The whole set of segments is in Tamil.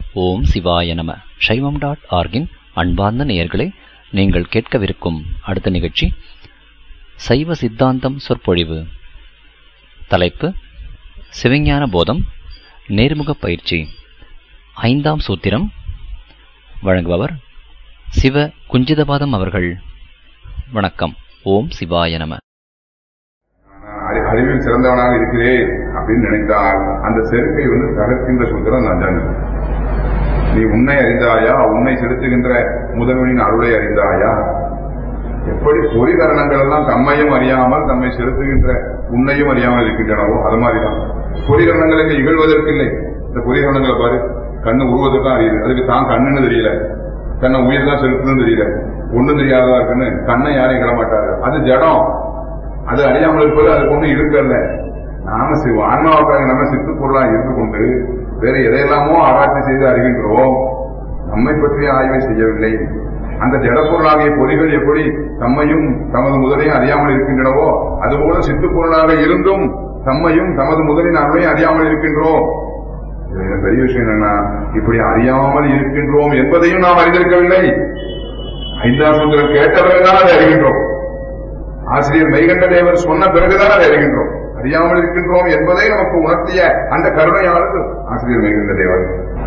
ஓம் சிவாய நம சைவம் டாட் ஆர்கின் அன்பார்ந்த நேயர்களே நீங்கள் கேட்கவிருக்கும் அடுத்த நிகழ்ச்சி சைவ சித்தாந்தம் சொற்பொழிவு தலைப்பு சிவஞான போதம் நேர்முக பயிற்சி ஐந்தாம் சூத்திரம் வழங்குபவர் சிவ குஞ்சிதபாதம் அவர்கள் வணக்கம் ஓம் சிவாய நம அறி- அறிவில் சிறந்தவனாக இருக்கிறேன் அப்படின்னு நினைத்தால் அந்த செருக்கை வந்து தகர்க்கின்ற சூத்திரம் நஞ்சன் நீ உன்னை அறிந்தாயா உன்னை செலுத்துகின்ற முதல்வனின் அருளை அறிந்தாயா எப்படி பொறிகரணங்கள் எல்லாம் தம்மையும் அறியாமல் தம்மை செலுத்துகின்ற உன்னையும் அறியாமல் இருக்கின்றனவோ அது மாதிரிதான் பொறிகரணங்களுக்கு இகழ்வதற்கு இல்லை இந்த பொறிகரணங்களை பாரு கண்ணு உருவதற்கு தான் அறியுது அதுக்கு தான் கண்ணுன்னு தெரியல கண்ணை உயிர் தான் செலுத்துன்னு தெரியல ஒண்ணும் தெரியாததா இருக்குன்னு கண்ணை யாரும் இகழ மாட்டாரு அது ஜடம் அது அறியாமல் இருப்பது அதுக்கு ஒன்றும் இருக்கல்ல நாம சிவ ஆன்மாவுக்காக நம்ம சித்து பொருளா இருந்து கொண்டு வேற எதையெல்லாமோ ஆராய்ச்சி செய்து அறிகின்றோம் நம்மை பற்றிய ஆய்வை செய்யவில்லை அந்த ஜடப்பொருளாகிய பொறிகள் எப்படி தம்மையும் தமது முதலையும் அறியாமல் இருக்கின்றனவோ அதுபோல சித்து பொருளாக இருந்தும் தம்மையும் தமது முதலின் அருளையும் அறியாமல் இருக்கின்றோம் இதுல பெரிய விஷயம் என்னன்னா இப்படி அறியாமல் இருக்கின்றோம் என்பதையும் நாம் அறிந்திருக்கவில்லை ஐந்தாம் சூத்திரம் கேட்ட பிறகுதான் அதை அறிகின்றோம் ஆசிரியர் மெய்கண்ட தேவர் சொன்ன பிறகுதான் அதை அறிகின்றோம் அறியாமல் இருக்கின்றோம் என்பதை நமக்கு உணர்த்திய அந்த கருணையாளர் ஆசிரியர் மெய்கண்ட தேவர்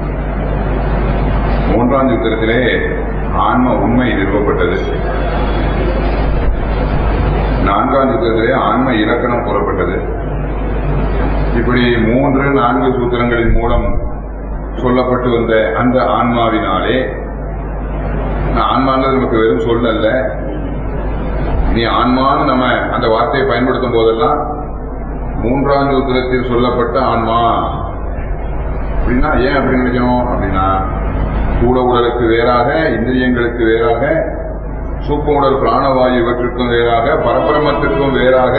மூன்றாம் சூத்திரத்திலே ஆன்ம உண்மை நிறுவப்பட்டது நான்காம் சூத்திரத்திலே ஆன்ம இலக்கணம் கூறப்பட்டது இப்படி மூன்று நான்கு சூத்திரங்களின் மூலம் சொல்லப்பட்டு வந்த அந்த ஆன்மாவினாலே ஆன்மான்றது நமக்கு வெறும் சொல்லல்ல நீ ஆன்மான்னு நம்ம அந்த வார்த்தையை பயன்படுத்தும் போதெல்லாம் மூன்றாம் சூத்திரத்தில் சொல்லப்பட்ட ஆன்மா அப்படின்னா ஏன் அப்படி நினைக்கணும் அப்படின்னா கூட உடலுக்கு வேறாக இந்திரியங்களுக்கு வேறாக சூப்ப உடல் பிராணவாயு இவற்றுக்கும் வேறாக பரபிரமத்திற்கும் வேறாக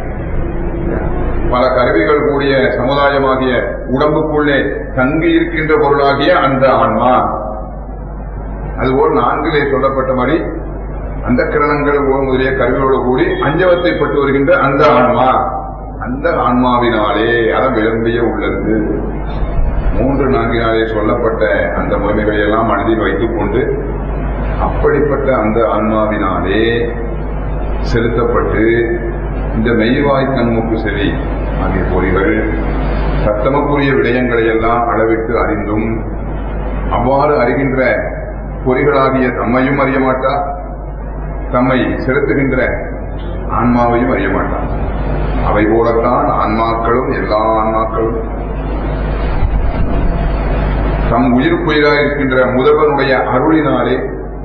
பல கருவிகள் கூடிய சமுதாயமாகிய உடம்புக்குள்ளே தங்கி இருக்கின்ற பொருளாகிய அந்த ஆன்மா அதுபோல் நான்கிலே சொல்லப்பட்ட மாதிரி அந்த கிரணங்கள் முதலிய கருவிகளோடு கூடி அஞ்சவத்தை பட்டு வருகின்ற அந்த ஆன்மா அந்த ஆன்மாவினாலே அறம் விளம்பிய உள்ளது மூன்று நான்கினாலே சொல்லப்பட்ட அந்த முறைமைகளை எல்லாம் மனதில் வைத்துக் கொண்டு அப்படிப்பட்ட அந்த ஆன்மாவினாலே செலுத்தப்பட்டு இந்த மெய்வாய் கண்மூக்கு செவி ஆகிய பொறிகள் சத்தமக்குரிய விடயங்களை எல்லாம் அளவிட்டு அறிந்தும் அவ்வாறு அறிகின்ற பொறிகளாகிய தம்மையும் அறிய மாட்டா தம்மை செலுத்துகின்ற ஆன்மாவையும் அறிய மாட்டான் அவை போலத்தான் ஆன்மாக்களும் எல்லா ஆன்மாக்களும் தம் உயிருக்குயிராக இருக்கின்ற முதல்வனுடைய அருளினாலே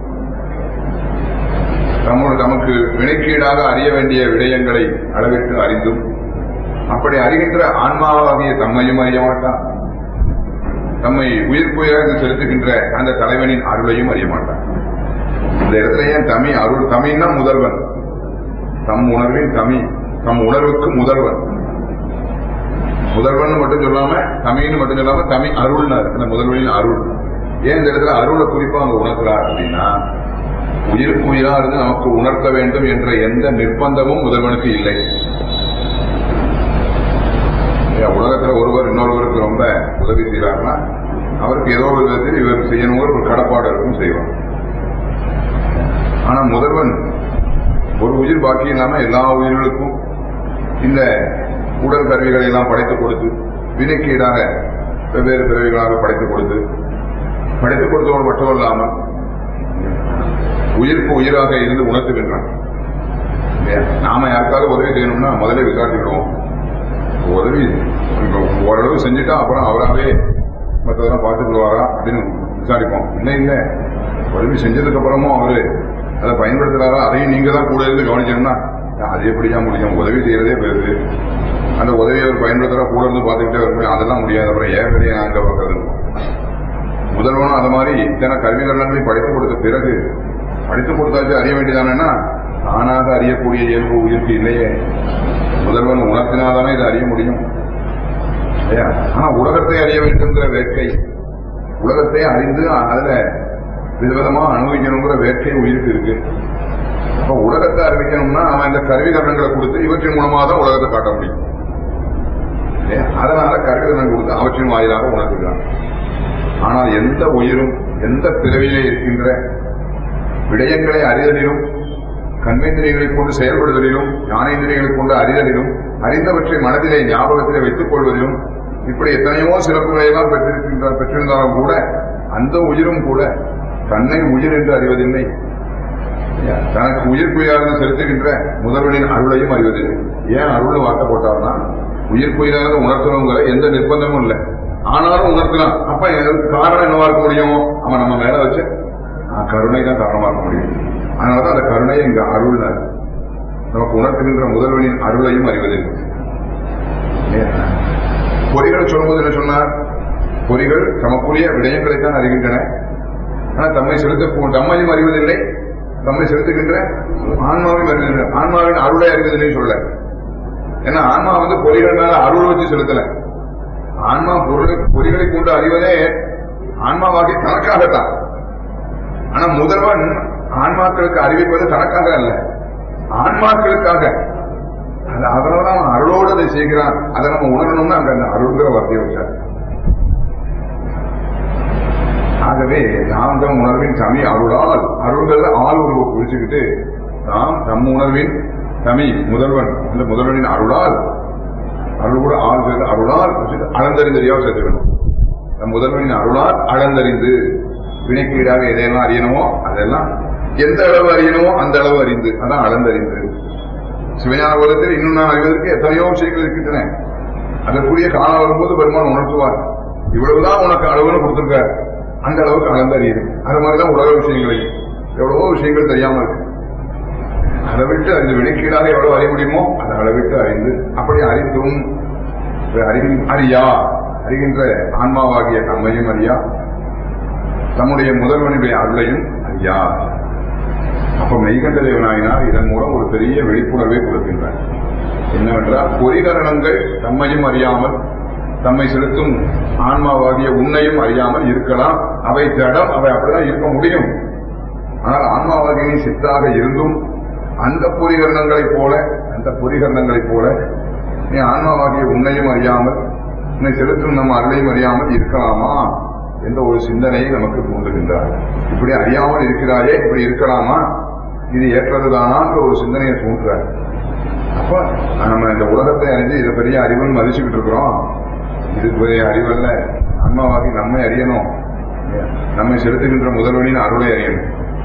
தம்மு தமக்கு வினைக்கீடாக அறிய வேண்டிய விடயங்களை அளவிட்டு அறிந்தும் அப்படி அறிகின்ற ஆன்மாவாகிய தம்மையும் அறிய மாட்டான் தம்மை உயிர்ப்புயிராக செலுத்துகின்ற அந்த தலைவனின் அருளையும் அறிய மாட்டான் இந்த இடத்துல ஏன் தமி அருள் தமிழ்னா முதல்வன் தம் உணர்வின் தமி தம் உணர்வுக்கு முதல்வன் முதல்வன் மட்டும் சொல்லாம தமிழ்னு மட்டும் சொல்லாம தமிழ் அருள்னார் அந்த முதல்வனின் அருள் ஏன் இந்த இடத்துல அருளை குறிப்பா அங்க உணர்கிறார் அப்படின்னா உயிருக்கு உயிரா இருந்து நமக்கு உணர்த்த வேண்டும் என்ற எந்த நிர்பந்தமும் முதல்வனுக்கு இல்லை ஏன் உலகத்துல ஒருவர் இன்னொருவருக்கு ரொம்ப உதவி செய்யறாருன்னா அவருக்கு ஏதோ ஒரு விதத்தில் இவர் செய்யணுங்கிற ஒரு கடப்பாடு இருக்கும் செய்வார் ஆனா முதல்வன் ஒரு உயிர் பாக்கி இல்லாம எல்லா உயிர்களுக்கும் இந்த உடல் கருவிகளை எல்லாம் படைத்துக் கொடுத்து வினைக்கு ஈடாக வெவ்வேறு பிறவிகளாக படைத்துக் கொடுத்து படைத்துக் கொடுத்தவன் மட்டும் இல்லாமல் உயிருக்கு உயிராக இருந்து உணர்த்துகின்றான் இல்லையா? நாம யாருக்காவது உதவி செய்யணும்னா முதல்ல விசாரிச்சுக்கிடுவோம் உதவி இப்ப ஓரளவு செஞ்சுட்டா அப்புறம் அவராகவே மற்றதெல்லாம் பார்த்துக்கிடுவாரா அப்படின்னு விசாரிப்போம் இல்லை இல்லை உதவி செஞ்சதுக்கு அப்புறமும் அவரு அதை பயன்படுத்துறாரா அதையும் நீங்க தான் கூட இருந்து கவனிக்கணும்னா அது எப்படியா முடியும் உதவி செய்யறதே பெருது அந்த உதவியை அவர் பயன்படுத்துறா கூட இருந்து பார்த்துக்கிட்டே வருமே அதெல்லாம் முடியாது அப்புறம் ஏன் வேலையை நான் அங்க பார்க்கறது முதல்வனும் அது மாதிரி இத்தனை கல்வி கரணங்களையும் படித்துக் கொடுத்த பிறகு படித்துக் கொடுத்தாச்சு அறிய வேண்டியதானேன்னா தானாக அறியக்கூடிய இயல்பு உயிருக்கு இல்லையே முதல்வன் உணர்த்தினாதானே இதை அறிய முடியும் இல்லையா? ஆனா உலகத்தை அறிய வேண்டும்ங்கிற வேட்கை உலகத்தை அறிந்து அதுல விதவிதமா அனுபவிக்கணுங்கிற வேட்கை உயிருக்கு இருக்கு அப்ப உலகத்தை அறிவிக்கணும்னா அவன் இந்த கருவி கரணங்களை கொடுத்து இவற்றின் மூலமாக தான் உலகத்தை காட்ட முடியும் இல்லையா? அதனால கருவி கரணம் கொடுத்து அவற்றின் வாயிலாக உணர்த்துகிறான் ஆனால் எந்த உயிரும் எந்த பிறவிலே இருக்கின்ற விடயங்களை அறிதலிலும் கண்மேந்திரியங்களை கொண்டு செயல்படுதலிலும் ஞானேந்திரியங்களை கொண்டு அறிதலிலும் அறிந்தவற்றை மனதிலே ஞாபகத்திலே வைத்துக் கொள்வதிலும் இப்படி எத்தனையோ சிறப்புகளை எல்லாம் பெற்றிருக்கின்ற பெற்றிருந்தாலும் கூட அந்த உயிரும் கூட தன்னை உயிர் என்று அறிவதில்லை தனக்கு உயிர்க்குயிராக செலுத்துகின்ற முதல்வனின் அருளையும் அறிவதில்லை ஏன் அருள் வாக்க போட்டார்னா உயிர்க்குயிராக உணர்த்தணுங்கிற எந்த நிர்பந்தமும் இல்லை ஆனாலும் உணர்த்தலாம் அப்ப இதற்கு காரணம் என்னவா இருக்க முடியும் அவன் நம்ம மேல வச்சு ஆஹ், கருணை தான் காரணமா இருக்க முடியும் அதனாலதான் அந்த கருணையை இங்க அருள் நமக்கு உணர்த்துகின்ற முதல்வனின் அருளையும் அறிவதில்லை இல்லையா? பொறிகளை சொல்லும்போது என்ன சொன்னார் பொறிகள் தமக்குரிய விடயங்களைத்தான் அறிகின்றன ஆனா தம்மை செலுத்த தம்மையும் அறிவதில்லை தம்மை செலுத்துகின்ற ஆன்மாவையும் அறிவதில்லை ஆன்மாவின் அருளை அறிவதில்லை சொல்ல ஏன்னா ஆன்மா வந்து பொறிகள் மேல அருள் வச்சு செலுத்தல ஆன்மா பொருளை பொறிகளை கொண்டு அறிவதே ஆன்மாவாகி தனக்காகத்தான் ஆனா முதல்வன் ஆன்மாக்களுக்கு அறிவிப்பது தனக்காக அல்ல ஆன்மாக்களுக்காக அது அதனாலதான் அவன் அருளோடு அதை செய்கிறான் அதை நம்ம உணரணும்னு அங்க அந்த அருள்கிற வார்த்தையை வச்சார் ஆகவே நாம் தம் உணர்வின் தமி அருளால் அருள்கள் ஆள் உருவ குறிச்சுக்கிட்டு நாம் தம் உணர்வின் தமி முதல்வன் அந்த முதல்வனின் அருளால் அருள் கூட ஆள் சேர்ந்து அருளால் வச்சுட்டு அளந்தறிந்தறியாக சேர்த்துக்கணும் நம் முதல்வனின் அருளால் அளந்தறிந்து வினைக்கீடாக எதையெல்லாம் அறியணுமோ அதெல்லாம் எந்த அளவு அறியணுமோ அந்த அளவு அறிந்து அதான் அளந்தறிந்து சிவஞான உலகத்தில் இன்னும் நான் அறிவதற்கு எத்தனையோ விஷயங்கள் இருக்கின்றன அதற்குரிய காலம் வரும்போது பெருமான் உணர்த்துவார் இவ்வளவுதான் உனக்கு அளவுன்னு கொடுத்திருக்கார் அந்த அளவுக்கு அளந்தறியுது அது மாதிரிதான் உலக விஷயங்களையும் எவ்வளவோ விஷயங்கள் தெரியாம இருக்கு அதை விட்டு அந்த வினைக்கீடாக எவ்வளவு அறிய முடியுமோ அதை அளவிட்டு அறிந்து அப்படி அறிந்தும் அறிவின் அறியா அறிகின்ற ஆன்மாவாகிய நம்மையும் அறியா தம்முடைய முதல்வனுடைய அருளையும் அறியா அப்ப மெய்கண்ட தேவனாயினார் இதன் மூலம் ஒரு பெரிய விழிப்புணர்வை கொடுக்கின்றார் என்னவென்றால் பொறிகரணங்கள் தம்மையும் அறியாமல் தம்மை செலுத்தும் ஆன்மாவாகிய உன்னையும் அறியாமல் இருக்கலாம் அவை ஜடம் அவை அப்படிதான் இருக்க முடியும் ஆனால் ஆன்மாவாகிய நீ சித்தாக இருந்தும் அந்த பொறிகரணங்களைப் போல அந்த பொறிகரணங்களைப் போல நீ ஆன்மாவாகிய உன்னையும் அறியாமல் உன்னை செலுத்தும் நம்ம அருளையும் அறியாமல் இருக்கலாமா என்ற ஒரு சிந்தனையை நமக்கு தூண்டுகின்றார் இப்படி அறியாமல் இருக்கிறாயே இப்படி இருக்கலாமா இது ஏற்றதுதானான்ற ஒரு சிந்தனையை தூண்டுறார் அப்ப நம்ம இந்த உலகத்தை அறிஞ்சு இதை பெரிய அறிவுன்னு மதிச்சுக்கிட்டு இருக்கிறோம் இது பெரிய அறிவல்ல அம்மாவாகி நம்மை அறியணும் நம்மை செலுத்துகின்ற முதல்வனின் அருளை அறியணும்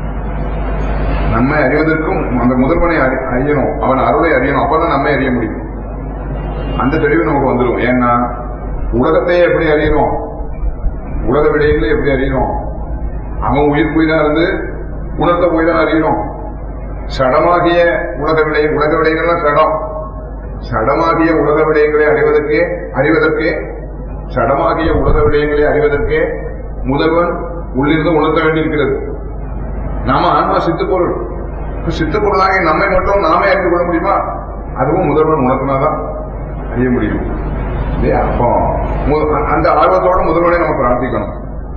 நம்மை அறிவதற்கும் அந்த முதல்வனை அறி- அறியணும் அவன் அருளை அறியணும் அப்பதான் நம்மை அறிய முடியும் அந்த தெளிவு நமக்கு வந்துடும் ஏன்னா உலகத்தையே எப்படி அறியணும் உலக விடயங்களை எப்படி அறியணும் அவன் உயிர் போய் தான் இருந்து உணர்த்த போய் தான் அறியணும் சடமாகிய உலக விடை உலக விடயங்கள்லாம் சடம் சடமாகிய உலக விடயங்களை அறிவதற்கே அறிவதற்கே சடமாகிய உலக விடயங்களை அறிவதற்கே முதல்வன் உள்ளிருந்து உணர்த்த வேண்டியிருக்கிறது நாம ஆன்மா சித்துப்பொருள் இப்ப சித்துப்பொருளாகிய நம்மை மட்டும் நாமே அறிந்து கொள்ள முடியுமா அதுவும் முதல்வன் உணர்த்தினாதான் அறிய முடியும் இல்லையா அப்போ மு- அந்த ஆர்வத்தோட முதல்வனை நம்ம பிரார்த்திக்கணும்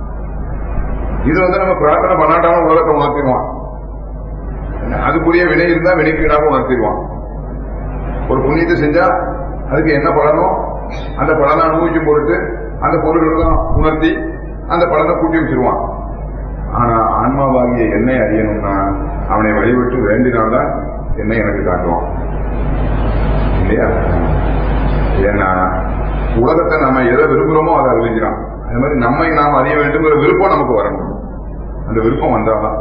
இது வந்து நம்ம பிரார்த்தனை பண்ணாட்டாலும் உலகத்தை உணர்த்திடுவான் அதுக்குரிய வினை இருந்தா வினைக்கீடாக உணர்த்திடுவான் ஒரு புண்ணியத்தை செஞ்சா அதுக்கு என்ன பலனோ அந்த பலனை அனுபவிக்கும் பொருட்டு அந்த பொருள்களெல்லாம் உணர்த்தி அந்த பலனை கூட்டி வச்சிருவான் ஆனா ஆன்மாவாகிய என்னை அறியணும்னா அவனை வழிபட்டு வேண்டினால்தான் என்னை எனக்கு காட்டுவான் இல்லையா ஏன்னா உலகத்தை நம்ம எதை விரும்புகிறோமோ அதை அறிவிக்கிறான் அது மாதிரி நம்மை நாம் அறிய வேண்டுங்கிற விருப்பம் நமக்கு வரணும் அந்த விருப்பம் வந்தாதான்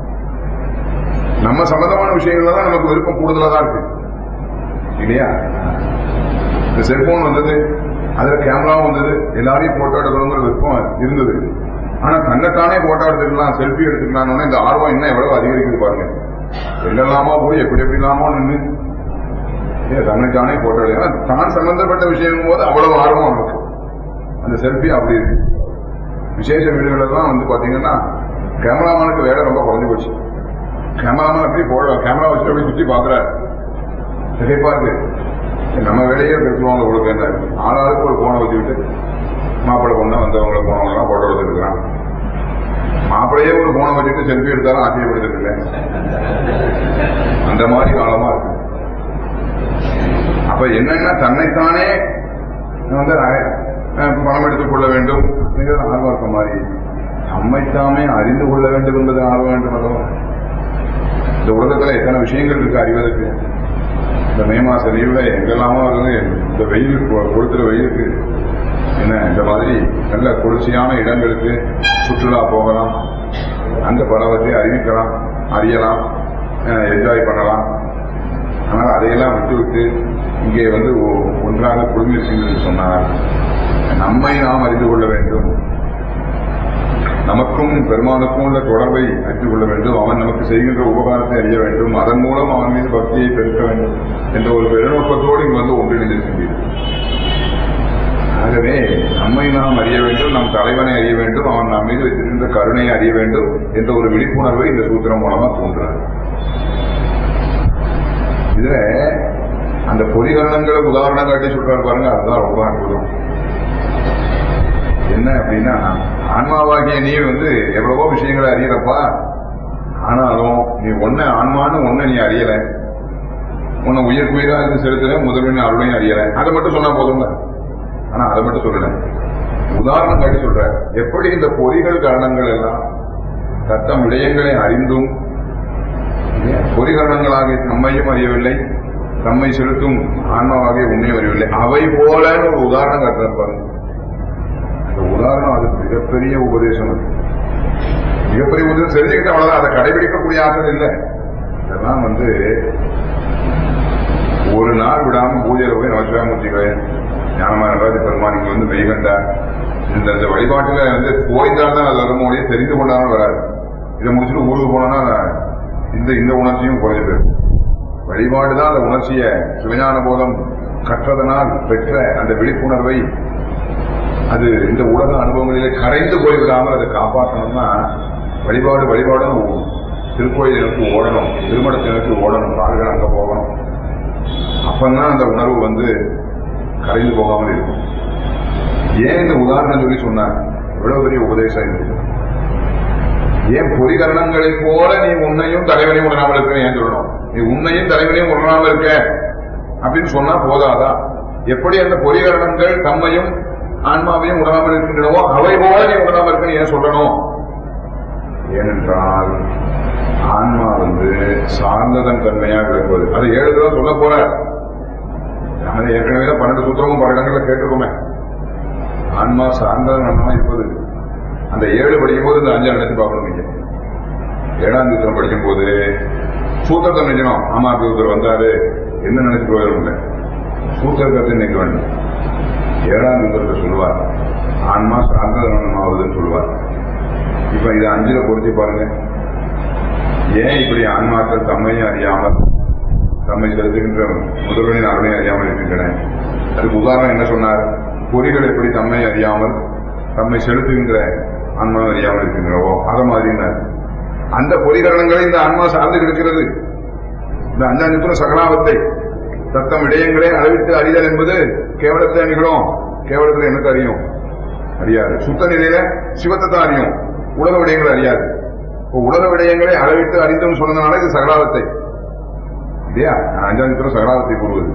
நம்ம சம்பந்தமான விஷயங்கள்ல தான் நமக்கு விருப்பம் கூடுதலா தான் இருக்கு இல்லையா இந்த செல்போன் வந்தது அதுல கேமராவும் வந்தது எல்லாரையும் போட்டோ எடுக்கணுங்கிற விருப்பம் இருந்தது ஆனா தன்னைத்தானே போட்டோ எடுத்துக்கலாம் செல்ஃபி எடுத்துக்கலாம்னு இந்த ஆர்வம் இன்னும் எவ்வளவு அதிகரிக்குது பாருங்க எங்கெல்லாமா போய் எப்படி எப்படி இல்லாமோ நின்று ஏன் தன்னைத்தானே போட்டோ எடுக்க ஏன்னா தான் சம்பந்தப்பட்ட விஷயம் போது அவ்வளவு ஆர்வம் அவனுக்கு அந்த செல்ஃபி அப்படி இருக்கு விசேஷ வீடுகள் எல்லாம் வந்து பாத்தீங்கன்னா கேமராமேனுக்கு வேலை ரொம்ப குறைஞ்சு போச்சு கேமராமேன் அப்படி போட கேமரா வச்சுட்டு அப்படி சுத்தி பாக்குறாரு திகைப்பா இருக்கு நம்ம வேலையே பேசுவாங்க கொடுக்க ஆளாளுக்கு ஒரு போனை வச்சுக்கிட்டு மாப்பிள்ளை பொண்ணு வந்தவங்களை போனவங்க எல்லாம் போட்டோ எடுத்துருக்கான் மாப்பிள்ளையே ஒரு போனை வச்சுட்டு செல்ஃபி எடுத்தாலும் ஆச்சரியப்படுத்துறது இல்லை அந்த மாதிரி காலமா இருக்கு அப்ப என்னன்னா தன்னைத்தானே வந்து அஹ், பணம் எடுத்துக் கொள்ள வேண்டும் அப்படிங்கிறது ஆர்வம் இருக்க மாதிரி நம்மைத்தாமே அறிந்து கொள்ள வேண்டும் என்பது ஆர்வம் வேண்டும் அல்லவா இந்த உலகத்துல எத்தனை விஷயங்கள் இருக்கு அறிவதற்கு இந்த மே மாச லீவ்ல எங்கெல்லாமோ வந்து இந்த வெயில் கொ- கொளுத்துற வெயிலுக்கு என்ன இந்த மாதிரி நல்ல குளிர்ச்சியான இடங்களுக்கு சுற்றுலா போகலாம் அந்த பலவற்றை அறிவிக்கலாம் அறியலாம் என்ஜாய் பண்ணலாம் ஆனால் அதையெல்லாம் விட்டுவிட்டு இங்கே வந்து ஒ- ஒன்றாக குழுமிருக்கின்றது சொன்னால் நம்மை நாம் அறிந்து கொள்ள வேண்டும் நமக்கும் பெருமானுக்கும் உள்ள தொடர்பை அறிந்து கொள்ள வேண்டும் அவன் நமக்கு செய்கின்ற உபகாரத்தை அறிய வேண்டும் அதன் மூலம் அவன் மீது பக்தியை பெருக்க வேண்டும் என்ற ஒரு பெருநோக்கத்தோடு இங்கு வந்து ஒன்றிணைந்திருக்கின்றீர்கள் ஆகவே நம்மை நாம் அறிய வேண்டும் நம் தலைவனை அறிய வேண்டும் அவன் நம் மீது வைத்திருக்கின்ற கருணையை அறிய வேண்டும் என்ற ஒரு விழிப்புணர்வை இந்த சூத்திரம் மூலமா தோன்றுறார் இதுல அந்த பொறிகரணங்களை உதாரணம் காட்டி சொல்றாரு பாருங்க அதுதான் ரொம்ப அற்புதம் என்ன அப்படின்னா ஆன்மாவாகிய நீ வந்து எவ்வளவோ விஷயங்களை அறியறப்பா ஆனாலும் நீ ஒன்ன ஆன்மான்னு ஒன்ன நீ அறியல உன்னை உயிர் உயிரா இருந்து செலுத்துற முதல்வன் அருளையும் அறியல அதை மட்டும் சொன்னா போதுங்க ஆனா அதை மட்டும் சொல்லல உதாரணம் காட்டி சொல்ற எப்படி இந்த பொறிகள் காரணங்கள் எல்லாம் தத்தம் விடயங்களை அறிந்தும் பொறிகரணங்களாகிய நம்மையும் அறியவில்லை தம்மை செலுத்தும் ஆன்மாவாகிய உன்னையும் அறியவில்லை அவை போல ஒரு உதாரணம் காட்டுற பாருங்க அந்த உதாரணம் அது மிகப்பெரிய உபதேசம் அது மிகப்பெரிய உபதேசம் தெரிஞ்சுக்கிட்டு அவ்வளவுதான் அதை கடைபிடிக்கக்கூடிய ஆற்றல் இல்லை இதெல்லாம் வந்து ஒரு நாள் விடாம பூஜையில போய் நமச்சிவாமூர்த்திகளை ஞானமா நடராஜ பெருமான் இங்க வந்து மெய்கண்டா இந்த இந்த வழிபாட்டுல வந்து போய்ந்தால்தான் அது வரும் மொழியை தெரிந்து கொண்டாலும் வராது இதை முடிச்சுட்டு ஊருக்கு போனோம்னா இந்த இந்த உணர்ச்சியும் குறைஞ்சு போயிடும் வழிபாடு தான் அந்த உணர்ச்சியை சிவஞான போதம் கற்றதனால் பெற்ற அந்த விழிப்புணர்வை அது இந்த உலக அனுபவங்களிலே கரைந்து போய்விடாமல் அதை காப்பாற்றணும்னா வழிபாடு வழிபாடும் திருக்கோயில் எனக்கு ஓடணும் திருமணத்தினருக்கு ஓடணும் கால்கள் அங்க போகணும் அப்பந்தான் அந்த உணர்வு வந்து கரைந்து போகாமல் இருக்கும் ஏன் இந்த உதாரணம் சொல்லி சொன்னார் எவ்வளவு பெரிய உபதேசம் இது ஏன் பொறிகரணங்களைப் போல நீ உன்னையும் தலைவனையும் உணராமல் இருக்க ஏன் சொல்லணும் நீ உன்னையும் தலைவனையும் உணராமல் இருக்க அப்படின்னு சொன்னா போதாதா எப்படி அந்த பொறிகரணங்கள் தம்மையும் ஆன்மாவையும் உணராமல் இருக்கின்றனவோ அவை போல நீ உணராமல் இருக்க ஏன் சொல்லணும் ஏனென்றால் ஆன்மா வந்து சார்ந்ததன் தன்மையாக விளங்குவது அது ஏழு தடவை சொல்ல போற நம்ம ஏற்கனவே தான் பன்னெண்டு சூத்திரமும் பல இடங்களில் கேட்டிருக்கோமே ஆன்மா சார்ந்ததன் வண்ணமா இருப்பது அந்த ஏழு படிக்கும் போது இந்த அஞ்சு நினைச்சு பார்க்கணும் நீங்க ஏழாம் சூத்திரம் படிக்கும் போது சூத்திரத்தை நினைக்கணும் ஆமா சூத்திரம் வந்தாரு என்ன நினைச்சு பிரயோஜனம் இல்லை சூத்திரத்தை நினைக்க வேண்டும் ஏழாம் சூத்திரத்தை சொல்லுவார் ஆன்மா சார்ந்ததன் வண்ணமாவதுன்னு சொல்லுவார் இப்ப இதை அஞ்சுல பொருத்தி பாருங்க ஏன் இப்படி ஆன்மாக்கள் தம்மையும் அறியாமல் தம்மை செலுத்துகின்ற முதல்வனின் அருளையும் அறியாமல் இருக்கின்றன அதுக்கு உதாரணம் என்ன சொன்னார் பொறிகள் எப்படி தம்மை அறியாமல் தம்மை செலுத்துகின்ற ஆன்மா அறியாமல் இருக்கின்றனவோ அத மாதிரினார் அந்த பொறிகரணங்களை இந்த ஆன்மா சார்ந்து கிடக்கிறது இந்த அஞ்சாஞ்சத்துன சகலாபத்தை தத்தம் விடயங்களை அளவிட்டு அறிதல் என்பது கேவலத்தை நிகழும் கேவலத்துல எனக்கு அறியும் அறியாது சுத்த நிலையில சிவத்தை தான் அறியும் உலக விடயங்களை அறியாது இப்போ உலக விடயங்களை அளவிட்டு அறிந்தோம் சொன்னதுனால இது சகலாவத்தை இல்லையா அஞ்சாம் சித்திரம் சகலாவத்தை கூறுவது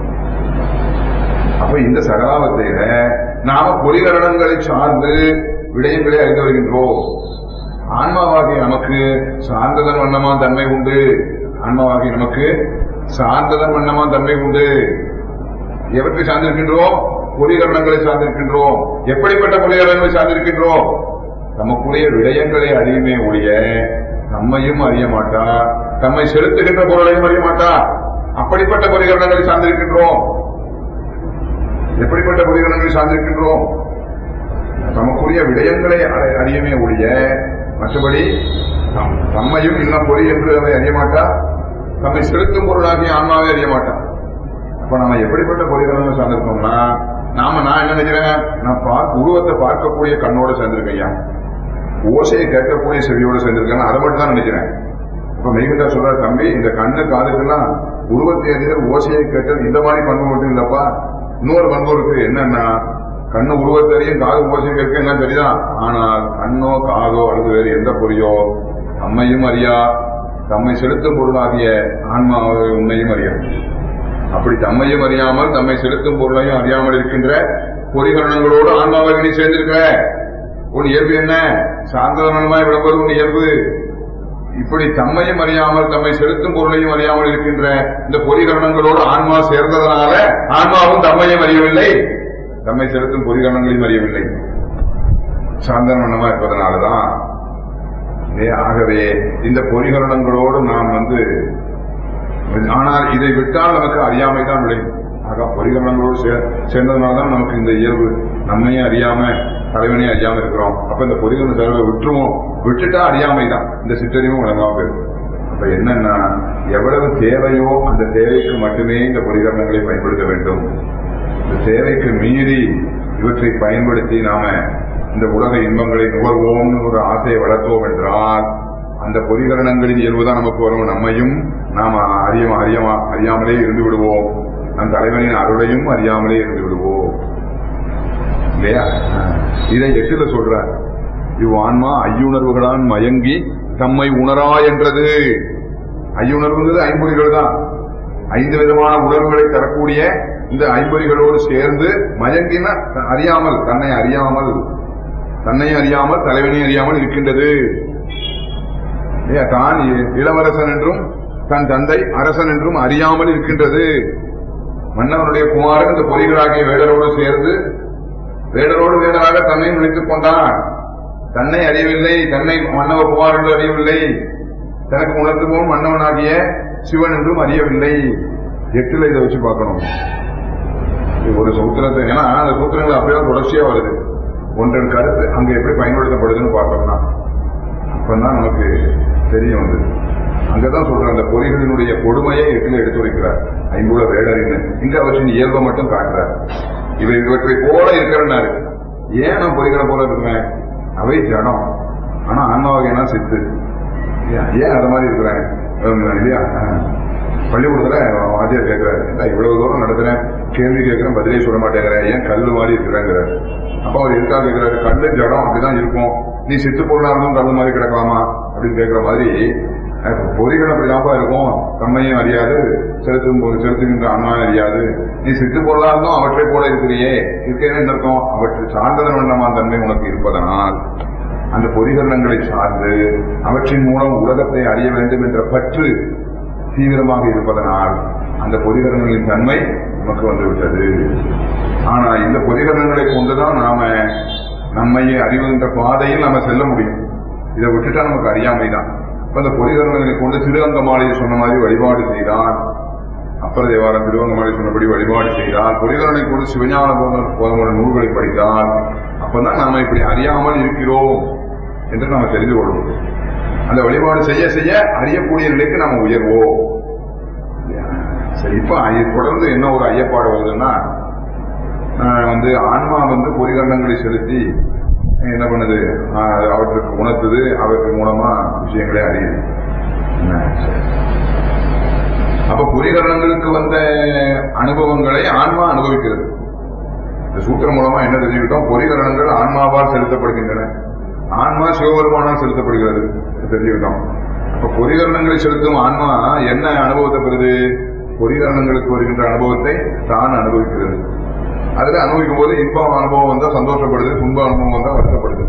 அப்ப இந்த சகலாவத்தையில நாம பொறிகரணங்களை சார்ந்து விடயங்களை அறிந்து வருகின்றோம் ஆன்மாவாகிய நமக்கு சார்ந்ததன் வண்ணமா தன்மை உண்டு ஆன்மாவாகிய நமக்கு சார்ந்ததன் வண்ணமா தன்மை உண்டு எவற்றை சார்ந்திருக்கின்றோம் பொறிகரணங்களை சார்ந்திருக்கின்றோம் எப்படிப்பட்ட பொறிகரணங்களை சார்ந்திருக்கின்றோம் நமக்குரிய விடயங்களை அறியுமே ஒழிய நம்மையும் அறிய மாட்டா தம்மை செலுத்துகின்ற பொருளையும் அறிய மாட்டா அப்படிப்பட்ட பொறிகரணங்களை சார்ந்திருக்கின்றோம் எப்படிப்பட்ட பொறிகரணங்களை சார்ந்திருக்கின்றோம் தமக்குரிய விடயங்களை அறை- அறியுமே ஒழிய மற்றபடி தம்- தம்மையும் இன்னும் பொறி என்று அவை அறிய மாட்டா தம்மை செலுத்தும் பொருளாகிய ஆன்மாவே அறிய மாட்டா அப்ப நம்ம எப்படிப்பட்ட பொறிகரணங்களை சார்ந்திருக்கோம்னா நாம நான் என்ன நினைக்கிறேன் நான் பார்க்க உருவத்தை பார்க்கக்கூடிய கண்ணோட சேர்ந்திருக்கேன் ஐயா ஓசையை கேட்கக்கூடிய செவியோட சேர்ந்திருக்கேன் அதை மட்டும் தான் நினைக்கிறேன் இப்ப மெய்கண்டா சொல்ற தம்பி இந்த கண்ணு காதுக்கெல்லாம் உருவத்தை அறிதல் ஓசையை கேட்டல் இந்த மாதிரி பண்பு மட்டும் இல்லப்பா இன்னொரு பண்பு இருக்கு என்னன்னா கண்ணு உருவத்தறியும் காது ஓசையை கேட்க எல்லாம் சரிதான் ஆனால் கண்ணோ காதோ அல்லது வேறு எந்த பொறியோ தம்மையும் அறியா தம்மை செலுத்தும் பொருளாகிய ஆன்மாவை உன்னையும் அறியா அப்படி தம்மையும் அறியாமல் தம்மை செலுத்தும் பொருளையும் அறியாமல் இருக்கின்ற பொறிகரணங்களோடு ஆன்மாவை நீ சேர்ந்திருக்க உன் இயல்பு என்ன சாந்தனமாய் விளம்புவது உன் இயல்பு இப்படி தம்மையும் அறியாமல் தம்மை செலுத்தும் பொருளையும் அறியாமல் இருக்கின்ற இந்த பொறிகரணங்களோடு ஆன்மா சேர்ந்ததனால ஆன்மாவும் தம்மையும் அறியவில்லை தம்மை செலுத்தும் பொறிகரணங்களையும் அறியவில்லை சாந்தனமா இருப்பதனாலதான் ஏ- ஆகவே இந்த பொறிகரணங்களோடு நாம் வந்து ஆனால் இதை விட்டால் நமக்கு அறியாமை தான் விளையும் ஆக பொறிகரணங்களோடு சே- சேர்ந்ததுனாலதான் நமக்கு இந்த இயல்பு நம்மையும் அறியாம தலைவனையும் அறியாம இருக்கிறோம் அப்ப இந்த பொறிகரண செலவை விட்டுருவோம் விட்டுட்டா அறியாமை தான் இந்த சிற்றறிவும் விளங்காம போயிடும் அப்ப என்னன்னா எவ்வளவு தேவையோ அந்த தேவைக்கு மட்டுமே இந்த பொறிகரணங்களை பயன்படுத்த வேண்டும் இந்த தேவைக்கு மீறி இவற்றை பயன்படுத்தி நாம இந்த உலக இன்பங்களை நுகர்வோம்னு ஒரு ஆசையை வளர்த்தோம் என்றால் அந்த பொறிகரணங்களின் இயல்புதான் நமக்கு வரும் நம்மையும் நாம் அறிய அறியாம அறியாமலே இருந்து விடுவோம் நம் தலைவனின் அருளையும் அறியாமலே இருந்து விடுவோம் இல்லையா இதை எட்டுல சொல்றார் இவ் ஆன்மா ஐயுணர்வுகளான் மயங்கி தம்மை உணரா என்றது ஐயுணர்வுங்கிறது ஐம்பொறிகள் தான் ஐந்து விதமான உணர்வுகளை தரக்கூடிய இந்த ஐம்பொறிகளோடு சேர்ந்து மயங்கின அறியாமல் தன்னை அறியாமல் தன்னை அறியாமல் தலைவனை அறியாமல் இருக்கின்றது இல்லையா? தான் இ- இளவரசன் என்றும் தன் தந்தை அரசன் என்றும் அறியாமல் இருக்கின்றது மன்னவனுடைய குமாரன் இந்த பொறிகளாகிய வேடரோடு சேர்ந்து வேடரோடு வேடராக தன்னை நினைத்துக் கொண்டான் தன்னை அறியவில்லை தன்னை மன்னவ குமார் என்று அறியவில்லை தனக்கு உணர்த்துவோம் மன்னவனாகிய சிவன் என்றும் அறியவில்லை எட்டுல இதை வச்சு பார்க்கணும் இது ஒரு சூத்திரத்தை ஏன்னா அந்த சூத்திரங்கள் அப்படியே தொடர்ச்சியா வருது ஒன்றன் கருத்து அங்க எப்படி பயன்படுத்தப்படுதுன்னு பார்த்தோம்னா அப்பதான் நமக்கு தெரிய வந்தது அங்கதான் சொல்ற அந்த பொறிகளினுடைய கொடுமையை எட்டுல எடுத்து வைக்கிறார் ஐம்புல வேடரின்னு இங்க அவற்றின் இயல்பை மட்டும் காட்டுறார் இவை இவற்றை போல இருக்கிறனாரு ஏன் நான் பொறிகளை போல இருக்கிறேன் அவை ஜடம் ஆனா ஆன்மாவகைனா சித்து ஏன் ஏன் அது மாதிரி இருக்கிறேன் ஹம், இல்லையா ஆஹ். பள்ளிக்கூடத்துல வாத்தியார் கேட்கிறாரு "ஏண்டா, இவ்வளவு தூரம் நடத்துறேன் கேள்வி கேட்கிறேன் பதிலே சொல்ல மாட்டேங்கிறேன் ஏன் கல்லு மாதிரி இருக்கிறேங்கிறாரு அப்ப அவர் எதுக்காக கேட்கிறாரு கல்லு ஜடம் அப்படிதான் இருக்கும் நீ சித்து பொருளா இருந்தும் கல்லு மாதிரி கிடக்கலாமா அப்படின்னு கேட்கிற மாதிரி அஹ், பொறிகள் அப்படிதான்ப்பா இருக்கும் தம்மையும் அறியாது செலுத்தும் போது செலுத்துகின்ற அண்ணாவும் அறியாது நீ சித்து பொருளா இருந்தும் அவற்றை போல இருக்கிறியே இருக்கேன்னு என்ன இருக்கும் அவற்றை சார்ந்ததன் வண்ணமா தன்மை உனக்கு இருப்பதனால் அந்த பொறிகரணங்களை சார்ந்து அவற்றின் மூலம் உலகத்தை அறிய வேண்டும் என்ற பற்று தீவிரமாக இருப்பதனால் அந்த பொறிகரணங்களின் தன்மை நமக்கு வந்து விட்டது ஆனா இந்த பொறிகரணங்களை கொண்டுதான் நாம நம்மை அறிவுகின்ற பாதையில் நாம செல்ல முடியும் இதை விட்டுட்டா நமக்கு அறியாமை தான் அப்ப அந்த பொறிகரணங்களை கொண்டு திருவங்கமாலையை சொன்ன மாதிரி வழிபாடு செய்தால் அப்பர தேவாரம் திருவங்கமாலை சொன்னபடி வழிபாடு செய்தால் பொறிகரணை கொண்டு சிவஞான போத- போதமான நூல்களை படித்தால் அப்பதான் நாம இப்படி அறியாமல் இருக்கிறோம் என்று நாம தெரிந்து கொள்வோம் அந்த வழிபாடு செய்ய செய்ய அறியக்கூடிய நிலைக்கு நாம உயர்வோம் சரி இப்ப ஐ- தொடர்ந்து என்ன ஒரு ஐயப்பாடு வருதுன்னா ஆஹ் வந்து ஆன்மா வந்து பொறிகண்டங்களை செலுத்தி என்ன பண்ணுது ஆஹ் அவற்றுக்கு உணர்த்துது அவற்றின் மூலமா விஷயங்களை அறியுது என்ன, சரி. அப்ப பொறிகரணங்களுக்கு வந்த அனுபவங்களை ஆன்மா அனுபவிக்கிறது இந்த சூத்திரம் மூலமா என்ன தெரிஞ்சுக்கிட்டோம் பொறிகரணங்கள் ஆன்மாவால் செலுத்தப்படுகின்றன ஆன்மா சிவபெருமானால் செலுத்தப்படுகிறது தெரிஞ்சுக்கிட்டோம் அப்ப பொறிகரணங்களை செலுத்தும் ஆன்மா என்ன அனுபவத்தை பெறுது பொறிகரணங்களுக்கு வருகின்ற அனுபவத்தை தான் அனுபவிக்கிறது அதுல அனுபவிக்கும் போது இன்பம் அனுபவம் வந்தா சந்தோஷப்படுது துன்ப அனுபவம் வந்தா வருத்தப்படுது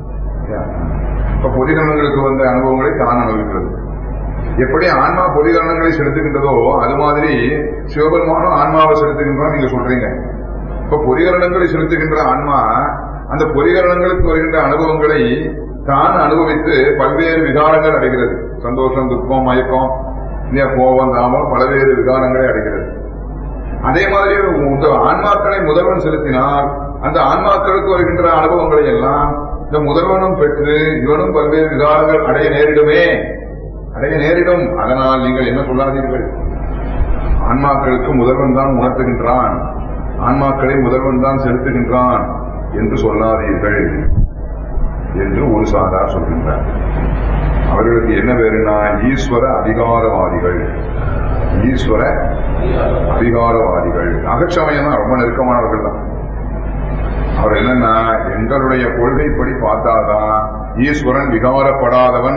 இப்ப பொறிகரணங்களுக்கு வந்த அனுபவங்களை தான் அனுபவிக்கிறது எப்படி ஆன்மா பொறிகரணங்களை செலுத்துகின்றதோ அது மாதிரி சிவபெருமானும் ஆன்மாவை செலுத்துகின்றான் நீங்க சொல்றீங்க இப்ப பொறிகரணங்களை செலுத்துகின்ற ஆன்மா அந்த பொறிகரணங்களுக்கு வருகின்ற அனுபவங்களை தான் அனுபவித்து பல்வேறு விகாரங்கள் அடைகிறது சந்தோஷம் துக்கம் மயக்கம் இல்லையா கோபம் தாமம் பல்வேறு விகாரங்களை அடைகிறது அதே மாதிரி இந்த ஆன்மாக்களை முதல்வன் செலுத்தினால் அந்த ஆன்மாக்களுக்கு வருகின்ற அனுபவங்களை எல்லாம் இந்த முதல்வனும் பெற்று இவனும் பல்வேறு விகாரங்கள் அடைய நேரிடுமே அடைய நேரிடும் அதனால் நீங்கள் என்ன சொல்லாதீர்கள் ஆன்மாக்களுக்கு முதல்வன் தான் உணர்த்துகின்றான் ஆன்மாக்களை முதல்வன் தான் செலுத்துகின்றான் என்று சொல்லாதீர்கள் என்று ஒரு சாதார் சொல்கின்றார் அவர்களுக்கு என்ன பேருனா ஈஸ்வர அதிகாரவாதிகள் ஈஸ்வர அதிகாரவாதிகள் அகச்சமயம் தான் ரொம்ப நெருக்கமானவர்கள் தான் அவர் என்னன்னா எங்களுடைய கொள்கைப்படி பார்த்தாதான் ஈஸ்வரன் விகாரப்படாதவன்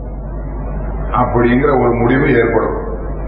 அப்படிங்கிற ஒரு முடிவு ஏற்படும்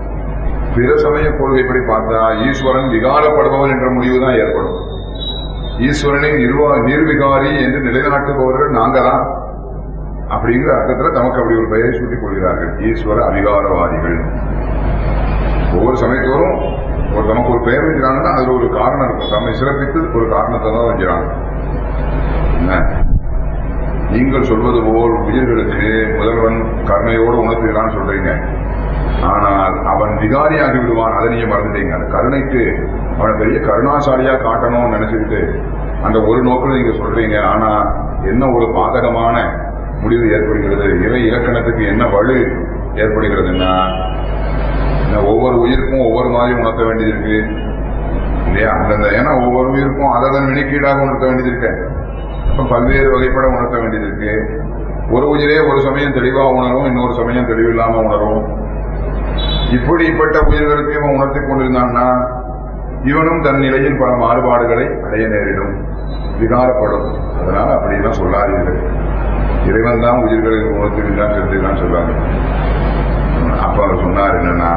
பிற சமய கொள்கைப்படி பார்த்தா ஈஸ்வரன் விகாரப்படுபவன் என்ற முடிவு தான் ஏற்படும் ஈஸ்வரனின் நிர்வா நிர்விகாரி என்று நிலைநாட்டுபவர்கள் நாங்க தான் அப்படிங்கிற அர்த்தத்துல தமக்கு அப்படி ஒரு பெயரை சூட்டிக் கொள்கிறார்கள் ஈஸ்வர அவிகாரவாதிகள் ஒவ்வொரு சமயத்தோறும் ஒரு நமக்கு ஒரு பெயர் வைக்கிறாங்கன்னா அதுல ஒரு காரணம் இருக்கும் தம்மை சிறப்பித்து ஒரு காரணத்தை தான் வைக்கிறாங்க என்ன நீங்கள் சொல்வது போல் உயிர்களுக்கு முதல்வன் கருணையோடு உணர்த்துகிறான்னு சொல்றீங்க ஆனால் அவன் விகாரியாகி விடுவான் அதை நீங்க மறந்துட்டீங்க அந்த கருணைக்கு அவனை பெரிய கருணாசாலியா காட்டணும்னு நினைச்சுக்கிட்டு அந்த ஒரு நோக்கில் நீங்க சொல்றீங்க ஆனா என்ன ஒரு பாதகமான முடிவு ஏற்படுகிறது இறை இலக்கணத்துக்கு என்ன வலு ஏற்படுகிறதுன்னா இந்த ஒவ்வொரு உயிருக்கும் ஒவ்வொரு மாதிரி உணர்த்த வேண்டியது இருக்கு இல்லையா அந்தந்த ஏன்னா ஒவ்வொரு உயிருக்கும் அதன் வினைக்கீடாக உணர்த்த வேண்டியது இருக்கு அப்ப பல்வேறு வகைப்பட உணர்த்த வேண்டியது இருக்கு ஒரு உயிரே ஒரு சமயம் தெளிவா உணரும் இன்னொரு சமயம் தெளிவில்லாம உணரும் இப்படிப்பட்ட உயிர்களுக்கு இவன் உணர்த்தி கொண்டிருந்தான்னா இவனும் தன் நிலையில் பல மாறுபாடுகளை அடைய நேரிடும் விகாரப்படும் அதனால அப்படிலாம் சொல்லாதீர்கள் இறைவன் தான் உயிர்களை உணர்த்துகின்றான் செலுத்துகிறான் சொல்றாங்க அப்ப அவர் சொன்னார் என்னன்னா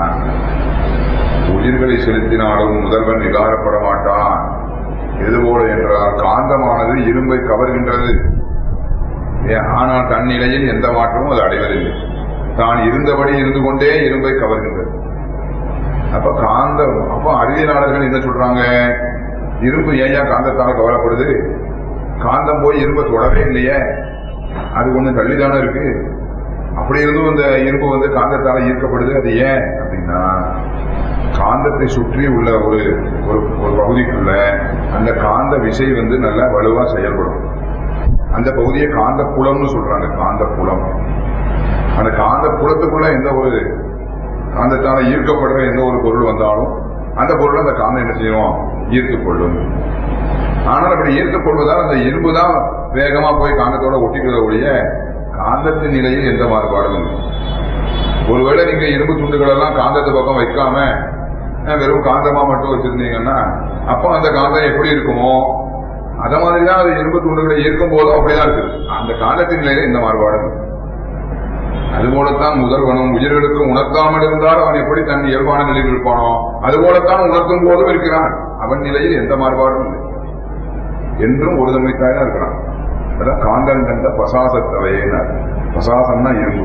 உயிர்களை செலுத்தினாலும் முதல்வன் விகாரப்பட மாட்டான் எதுபோல என்றால் காந்தமானது இரும்பை கவர்கின்றது ஏன், ஆனால் தன் நிலையில் எந்த மாற்றமும் அது அடைவதில்லை தான் இருந்தபடி இருந்து கொண்டே இரும்பை கவர்கின்றது அப்ப காந்தம் அப்ப அறிவியலாளர்கள் என்ன சொல்றாங்க இரும்பு ஏயா காந்தத்தால கவரப்படுது காந்தம் போய் இரும்பை தொடவே இல்லையே அது கொஞ்சம் தள்ளிதானே இருக்கு அப்படி இருந்தும் இந்த இரும்பு வந்து காந்தத்தால ஈர்க்கப்படுது அது ஏன் அப்படின்னா காந்தத்தை சுற்றி உள்ள ஒரு ஒரு ஒரு பகுதிக்குள்ள அந்த காந்த விசை வந்து நல்லா வலுவா செயல்படும் அந்த பகுதியை காந்த புலம்னு சொல்றாங்க காந்த புலம் அந்த காந்த புலத்துக்குள்ள எந்த ஒரு காந்தத்தால ஈர்க்கப்படுற எந்த ஒரு பொருள் வந்தாலும் அந்த பொருள் அந்த காந்தம் என்ன செய்யும் ஈர்த்துக் கொள்ளும் ஆனால் அப்படி ஈர்த்துக் கொள்வதால் அந்த இரும்பு தான் வேகமா போய் காந்தத்தோட ஒட்டிக்கிறத ஒழிய காந்தத்தின் நிலையில் எந்த மாறுபாடும் இல்லை ஒருவேளை நீங்க இரும்பு துண்டுகள் எல்லாம் காந்தத்து பக்கம் வைக்காம அஹ், வெறும் காந்தமா மட்டும் வச்சிருந்தீங்கன்னா அப்போ அந்த காந்தம் எப்படி இருக்குமோ அத மாதிரிதான் அது இரும்பு துண்டுகளை ஈர்க்கும் போதும் அப்படிதான் இருக்குது அந்த காந்தத்தின் நிலையில எந்த மாறுபாடும் இல்லை அதுபோலத்தான் முதல்வனும் உயிர்களுக்கு உணர்த்தாமல் இருந்தால் அவன் எப்படி தன் இயல்பான நிலையில் இருப்பானோ அதுபோலத்தான் உணர்த்தும் போதும் இருக்கிறான் அவன் நிலையில் எந்த மாறுபாடும் இல்லை என்றும் ஒரு தன்மைத்தாயா இருக்கிறான் அதான் காந்தம் கண்ட பசாசத்தவையினார் பசாசம்னா இரும்பு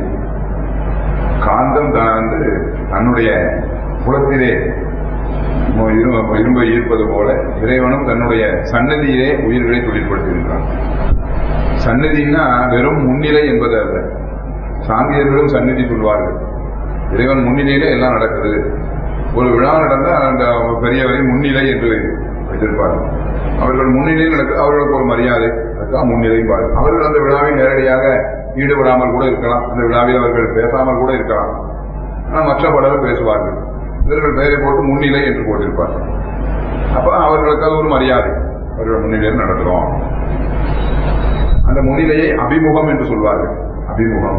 காந்தம் தான் வந்து தன்னுடைய புலத்திலே இரு- இரும்பை ஈர்ப்பது போல இறைவனும் தன்னுடைய சன்னதியிலே உயிர்களை தொழிற்படுத்துகின்றான் சன்னதின்னா வெறும் முன்னிலை என்பது அல்ல சாங்கியர்களும் சந்நிதி சொல்வார்கள் இறைவன் முன்னிலையில எல்லாம் நடக்குது ஒரு விழா நடந்தா அந்த பெரியவரை முன்னிலை என்று வைத்திருப்பார்கள் அவர்கள் முன்னிலையில் நடக்குது அவர்களுக்கு ஒரு மரியாதை அதுதான் முன்னிலை பாருங்கள் அவர்கள் அந்த விழாவில் நேரடியாக ஈடுபடாமல் கூட இருக்கலாம் அந்த விழாவில் அவர்கள் பேசாமல் கூட இருக்கலாம் ஆனால் மற்ற பலர் பேசுவார்கள் இவர்கள் பெயரை போட்டு முன்னிலை என்று போட்டிருப்பார்கள் அப்ப அவர்களுக்கு அது ஒரு மரியாதை அவர்கள் முன்னிலையில் நடத்துறோம் அந்த முன்னிலையை அபிமுகம் என்று சொல்வார்கள் அபிமுகம்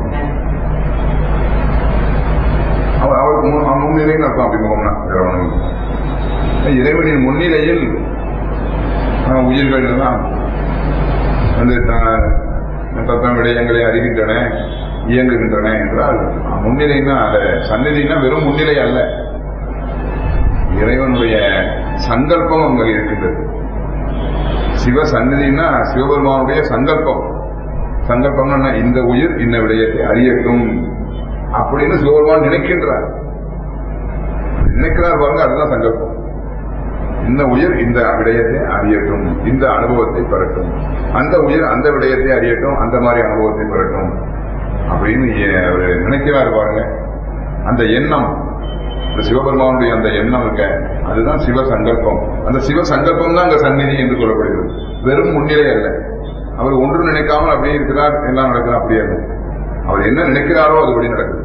அவர் அவருக்கு முன் அவன் முன்னிலைன்னு அர்த்தம் அபிமுகம்னா வேற ஒண்ணும் இல்லை. இறைவனின் முன்னிலையில் அஹ், உயிர்கள் எல்லாம் வந்து த- தத்தம் விடயங்களை அறிகின்றன இயங்குகின்றன என்றால் அஹ், முன்னிலைன்னா அது சந்நிதினா வெறும் முன்னிலை அல்ல இறைவனுடைய சங்கல்பம் அங்க இருக்கின்றது சிவ சந்நிதினா சிவபெருமானுடைய சங்கல்பம் சங்கல்பம்னா என்ன? இந்த உயிர் இந்த விடயத்தை அறியட்டும் அப்படின்னு சிவபெருமான் நினைக்கின்றார் நினைக்கிறார் பாருங்க அதுதான் சங்கல்பம் இந்த உயிர் இந்த விடயத்தை அறியட்டும் இந்த அனுபவத்தை பெறட்டும் அந்த உயிர் அந்த விடயத்தை அறியட்டும் அந்த மாதிரி அனுபவத்தை பெறட்டும் அப்படின்னு ஏ- அவரு நினைக்கிறார் பாருங்க அந்த எண்ணம் இந்த சிவபெருமானுடைய அந்த எண்ணம் இருக்க அதுதான் சிவ சங்கல்பம் அந்த சிவ சங்கல்பம் தான் அங்க சந்நிதி என்று சொல்லப்படுகிறது வெறும் முன்னிலை அல்ல அவர் ஒன்றும் நினைக்காமல் அப்படியே இருக்கிறார் எல்லாம் நடக்குது அப்படியே அல்ல அவர் என்ன நினைக்கிறாரோ அதுபடி நடக்குது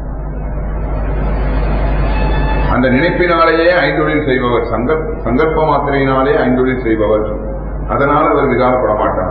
அந்த நினைப்பினாலேயே ஐந்தொழில் செய்பவர் சங்கப் சங்கல்ப மாத்திரையினாலே ஐந்தொழில் செய்பவர் அதனால் அவர் விகாரப்பட மாட்டார்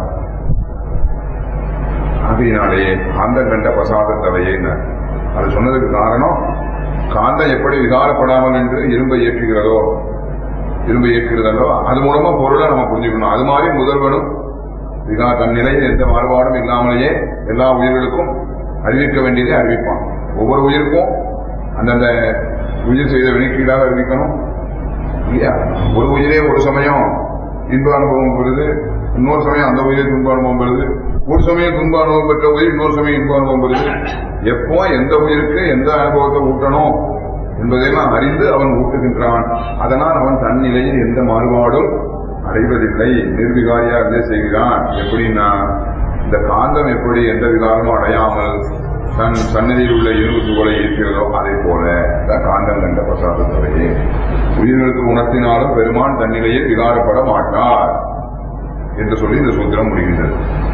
ஆகையினாலே காந்தம் கண்ட பிரசாதத்தவையே அது சொன்னதுக்கு காரணம் காந்தம் எப்படி விகாரப்படாமல் என்று இரும்பை இயற்றுகிறதோ இரும்பை இயற்றுகிறதோ அது மூலமா பொருளை நம்ம புரிஞ்சுக்கணும் அது மாதிரி முதல்வனும் விகா தன் நிலையில் எந்த மாறுபாடும் இல்லாமலேயே எல்லா உயிர்களுக்கும் அறிவிக்க வேண்டியதை அறிவிப்பான் ஒவ்வொரு உயிருக்கும் அந்தந்த உயிர் செய்த வினைக்கீடாக அறிவிக்கணும் இல்லையா ஒரு உயிரே ஒரு சமயம் இன்ப அனுபவம் பெறுது இன்னொரு சமயம் அந்த உயிரை துன்ப அனுபவம் பெறுது ஒரு சமயம் துன்ப அனுபவம் பெற்ற உயிர் இன்னொரு சமயம் இன்ப அனுபவம் பெறுது எப்போ எந்த உயிருக்கு எந்த அனுபவத்தை ஊட்டணும் என்பதையெல்லாம் அறிந்து அவன் ஊட்டுகின்றான் அதனால் அவன் தன் நிலையில் எந்த மாறுபாடும் அடைவதில்லை நிர்விகாரியா இருந்தே செய்கிறான் எப்படின்னா இந்த காந்தம் எப்படி எந்த விகாரமும் அடையாமல் தன் சன்னதியில் உள்ள இரும்பு துகளை இருக்கிறதோ அதை போல இந்த காந்தம் கண்ட பிரசாதத்துறையே உயிர்களுக்கு உணர்த்தினாலும் பெருமான் தன்னிலையில் விகாரப்பட மாட்டார் என்று சொல்லி இந்த சூத்திரம் முடிகின்றது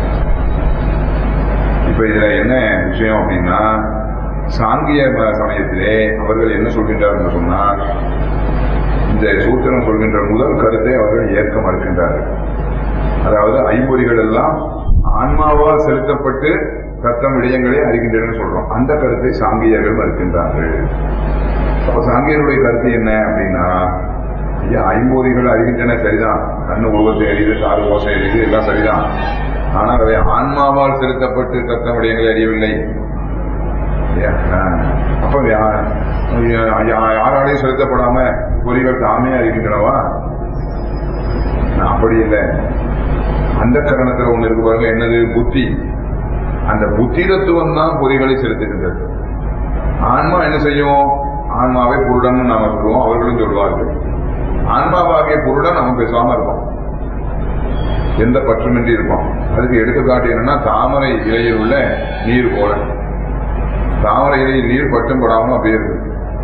இப்ப இதுல என்ன விஷயம் அப்படின்னா சாங்கிய ம- சமயத்திலே அவர்கள் என்ன சொல்கின்றார் என்று சொன்னால் இந்த சூத்திரம் சொல்கின்ற முதல் கருத்தை அவர்கள் ஏற்க மறுக்கின்றார்கள் அதாவது ஐம்பொறிகள் எல்லாம் ஆன்மாவால் செலுத்தப்பட்டு தத்தம் விடயங்களை அறிகின்றன சொல்றோம் அந்த கருத்தை சாங்கியர்கள் மறுக்கின்றார்கள் அப்ப சாங்கியருடைய கருத்து என்ன அப்படின்னா ஐயா ஐம்பொறிகள் அறிகின்றன சரிதான் கண்ணு உருவத்தை அறியுது காது ஓசை அறியுது எல்லாம் சரிதான் ஆனால் அவை ஆன்மாவால் செலுத்தப்பட்டு தத்தம் விடயங்களை அறியவில்லை ஐயா, ஆஹ், அப்ப யா- யா- யா- யாராலையும் செலுத்தப்படாம பொறிகள் தாமே அறிகின்றனவா அப்படி இல்லை அந்த கரணத்துல ஒண்ணு இருக்கு பாருங்க என்னது புத்தி அந்த புத்தி தத்துவம் தான் பொறிகளை செலுத்துகின்றது ஆன்மா என்ன செய்யும் ஆன்மாவை புருடன் நாம சொல்லுவோம் அவர்களும் சொல்வார்கள் ஆன்மாவாகிய புருடன் அவன் பேசாம இருப்பான் எந்த பற்றுமின்றி இருப்பான் அதுக்கு எடுத்துக்காட்டு என்னன்னா தாமரை இலையில் உள்ள நீர் போல தாமரை இலையில் நீர் பட்டும் படாம அப்படியே இருக்கு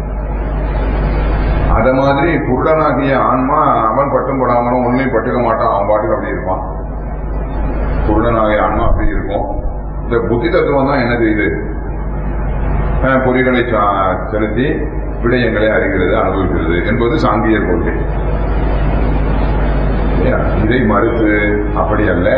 அத மாதிரி புருடனாகிய ஆன்மா அவன் பட்டும் படாமலும் ஒன்னையும் பட்டுக்க மாட்டான் அவன் பாட்டுக்கு அப்படி இருப்பான் குருடனாகிய ஆன்மா அப்படி இருக்கும் இந்த புத்தி தத்துவம் தான் என்ன செய்யுது அஹ், பொறிகளை சா- செலுத்தி விடயங்களை அறிகிறது அனுபவிக்கிறது என்பது சாங்கியர் கொள்கை இல்லையா? இதை மறுத்து அப்படி அல்ல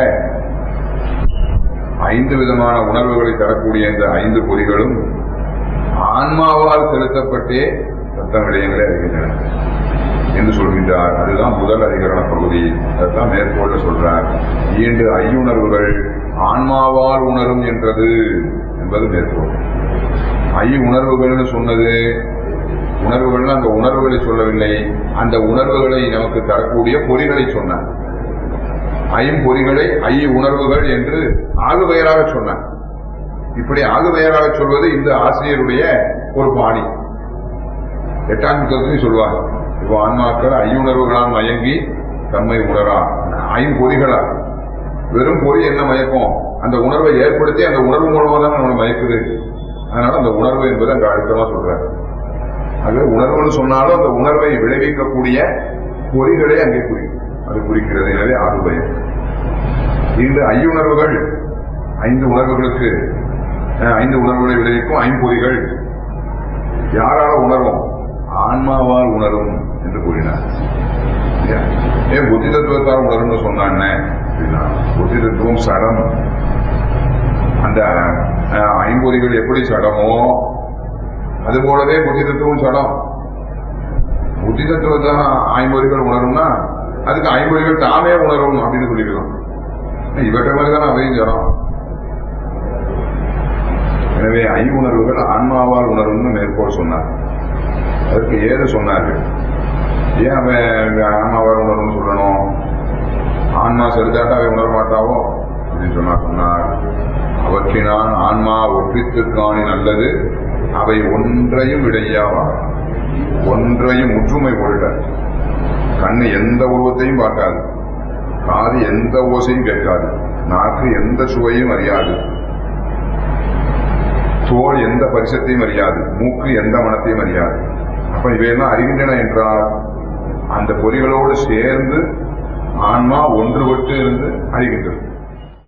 ஐந்து விதமான உணர்வுகளை தரக்கூடிய இந்த ஐந்து பொறிகளும் ஆன்மாவால் செலுத்தப்பட்டே சத்த விடயங்களை அறிகின்றன என்று சொல்கின்றார் அதுதான் முதல் அதிகரண பகுதி அதுதான் மேற்கோள்ல சொல்றார் ஈண்டு ஐயுணர்வுகள் ஆன்மாவால் உணரும் என்றது என்பது மேற்கோள் ஐ உணர்வுகள்னு சொன்னது உணர்வுகள்னு அந்த உணர்வுகளை சொல்லவில்லை அந்த உணர்வுகளை நமக்கு தரக்கூடிய பொறிகளை சொன்னார் ஐம்பொறிகளை ஐ உணர்வுகள் என்று ஆகுபெயராக சொன்னார் இப்படி ஆகுபெயராக சொல்வது இந்த ஆசிரியருடைய ஒரு பாணி எட்டாம் புத்தகத்தையும் சொல்வாங்க இப்போ ஆன்மாக்கள் ஐயுணர்வுகளால் மயங்கி தம்மை உணரா ஐம்பொறிகளா வெறும் பொறி என்ன மயக்கம் அந்த உணர்வை ஏற்படுத்தி அந்த உணர்வு மூலமா தான் நம்மளை மயக்குது அதனால அந்த உணர்வு என்பது அங்க அழுத்தமா சொல்றாரு ஆகவே உணர்வுன்னு சொன்னாலும் அந்த உணர்வை விளைவிக்கக்கூடிய பொறிகளே அங்கே குறிக்கும் அது குறிக்கிறது எனவே ஆறுபயம் இந்த ஐயுணர்வுகள் ஐந்து உணர்வுகளுக்கு அஹ், ஐந்து உணர்வுகளை விளைவிக்கும் ஐம்பொறிகள் யாரால உணரும் ஆன்மாவால் உணரும் என்று கூறினார் இல்லையா? ஏன் புத்தி தத்துவத்தால் உணரும்னு சொன்னான் அப்படின்னா புத்தி தத்துவம் சடம் அந்த அஹ், ஐம்பொறிகள் எப்படி சடமோ அது போலவே புத்தி தத்துவம் சடம் புத்தி தத்துவத்தான் ஐம்பொறிகள் உணரும்னா அதுக்கு ஐம்பொறிகள் தாமே உணரும் அப்படின்னு சொல்லிக்கலாம் இவற்றை மாதிரி தானே அவையும் சடம் எனவே ஐ உணர்வுகள் ஆன்மாவால் உணரும்னு மேற்கோள் சொன்னார் அதற்கு ஏது சொன்னார்கள் ஏன் அவன் ஆன்மாவால் உணரும்னு சொல்லணும் ஆன்மா செலுத்தாட்டா அவை உணர மாட்டாவோ அப்படின்னு சொன்னா சொன்னார் அவற்றினால் ஆன்மா ஒப்பித்து காணி நல்லது அவை ஒன்றையும் விடையாவா ஒன்றையும் முற்றுமை கொள்ளார் கண்ணு எந்த உருவத்தையும் பார்க்காது காது எந்த ஓசையும் கேட்காது நாக்கு எந்த சுவையும் அறியாது தோல் எந்த பரிசத்தையும் அறியாது மூக்கு எந்த மனத்தையும் அறியாது அப்ப இவையெல்லாம் அறிகின்றன என்றால் அந்த பொறிகளோடு சேர்ந்து ஆன்மா ஒன்றுபட்டு இருந்து அறிகின்றது